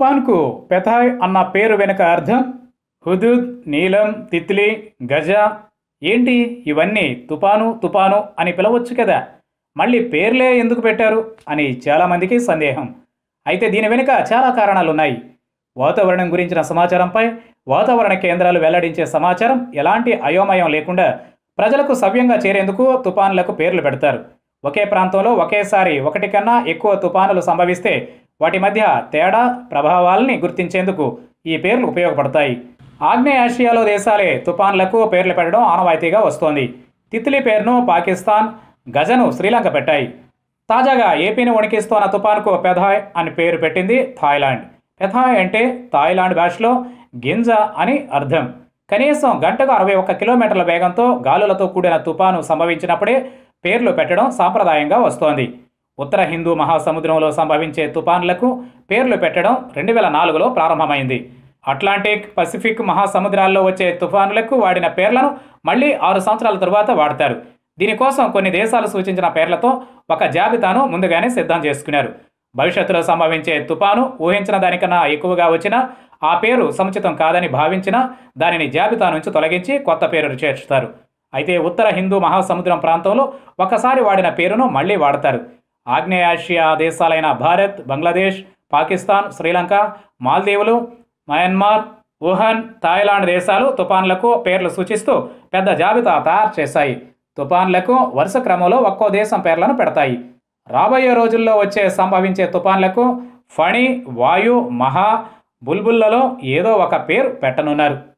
తుఫాన్కు Phethai అన్న పేరు వెనుక అర్థం హుదూద్ నీలం తిత్లీ గజ ఏంటి ఇవన్నీ తుపాను తుపాను అని పిలవచ్చు కదా మళ్ళీ పేర్లే ఎందుకు పెట్టారు అని చాలామందికి సందేహం అయితే దీని వెనుక చాలా కారణాలున్నాయి వాతావరణం గురించిన సమాచారంపై వాతావరణ కేంద్రాలు వెల్లడించే సమాచారం ఎలాంటి అయోమయం లేకుండా ప్రజలకు సవ్యంగా చేరేందుకు తుపానులకు పేర్లు పెడతారు ఒకే ప్రాంతంలో ఒకేసారి ఒకటి కన్నా ఎక్కువ తుపానులు సంభవిస్తే వాటి మధ్య తేడా ప్రభావాల్ని గుర్తించేందుకు ఈ పేర్లు ఉపయోగపడతాయి ఆగ్నేయ ఆసియాలో దేశాలే తుపాన్లకు పేర్లు పెట్టడం ఆనవాయితీగా వస్తోంది తిత్లీ పేరును పాకిస్తాన్ గజను శ్రీలంక పెట్టాయి తాజాగా ఏపీని వణికిస్తోన్న తుపాన్కు పెథాయ్ అని పేరు పెట్టింది థాయిలాండ్ పెథాయ్ అంటే థాయిలాండ్ భాషలో గింజ అని అర్థం కనీసం గంటకు అరవై ఒక్క కిలోమీటర్ల వేగంతో గాలులతో కూడిన తుపాను సంభవించినప్పుడే పేర్లు పెట్టడం సాంప్రదాయంగా వస్తోంది ఉత్తర హిందూ మహాసముద్రంలో సంభవించే తుపాన్లకు పేర్లు పెట్టడం రెండు వేల నాలుగులో ప్రారంభమైంది అట్లాంటిక్ పసిఫిక్ మహాసముద్రాల్లో వచ్చే తుఫానులకు వాడిన పేర్లను మళ్ళీ ఆరు సంవత్సరాల తరువాత వాడతారు దీనికోసం కొన్ని దేశాలు సూచించిన పేర్లతో ఒక జాబితాను ముందుగానే సిద్ధం చేసుకున్నారు భవిష్యత్తులో సంభవించే తుపాను ఊహించిన దానికన్నా ఎక్కువగా వచ్చినా ఆ పేరు సముచితం కాదని భావించినా దానిని జాబితా నుంచి తొలగించి కొత్త పేరు చేర్చుతారు అయితే ఉత్తర హిందూ మహాసముద్రం ప్రాంతంలో ఒకసారి వాడిన పేరును మళ్ళీ వాడతారు ఆగ్నేయాసియా దేశాలైన భారత్ బంగ్లాదేశ్ పాకిస్తాన్ శ్రీలంక మాల్దీవులు మయన్మార్ వుహాన్ థాయిలాండ్ దేశాలు తుపాన్లకు పేర్లు సూచిస్తూ పెద్ద జాబితా తయారు చేశాయి తుపాన్లకు వరుస క్రమంలో ఒక్కో దేశం పేర్లను పెడతాయి రాబోయే రోజుల్లో వచ్చే సంభవించే తుపాన్లకు ఫణి వాయు మహా బుల్బుల్లలో ఏదో ఒక పేరు పెట్టనున్నారు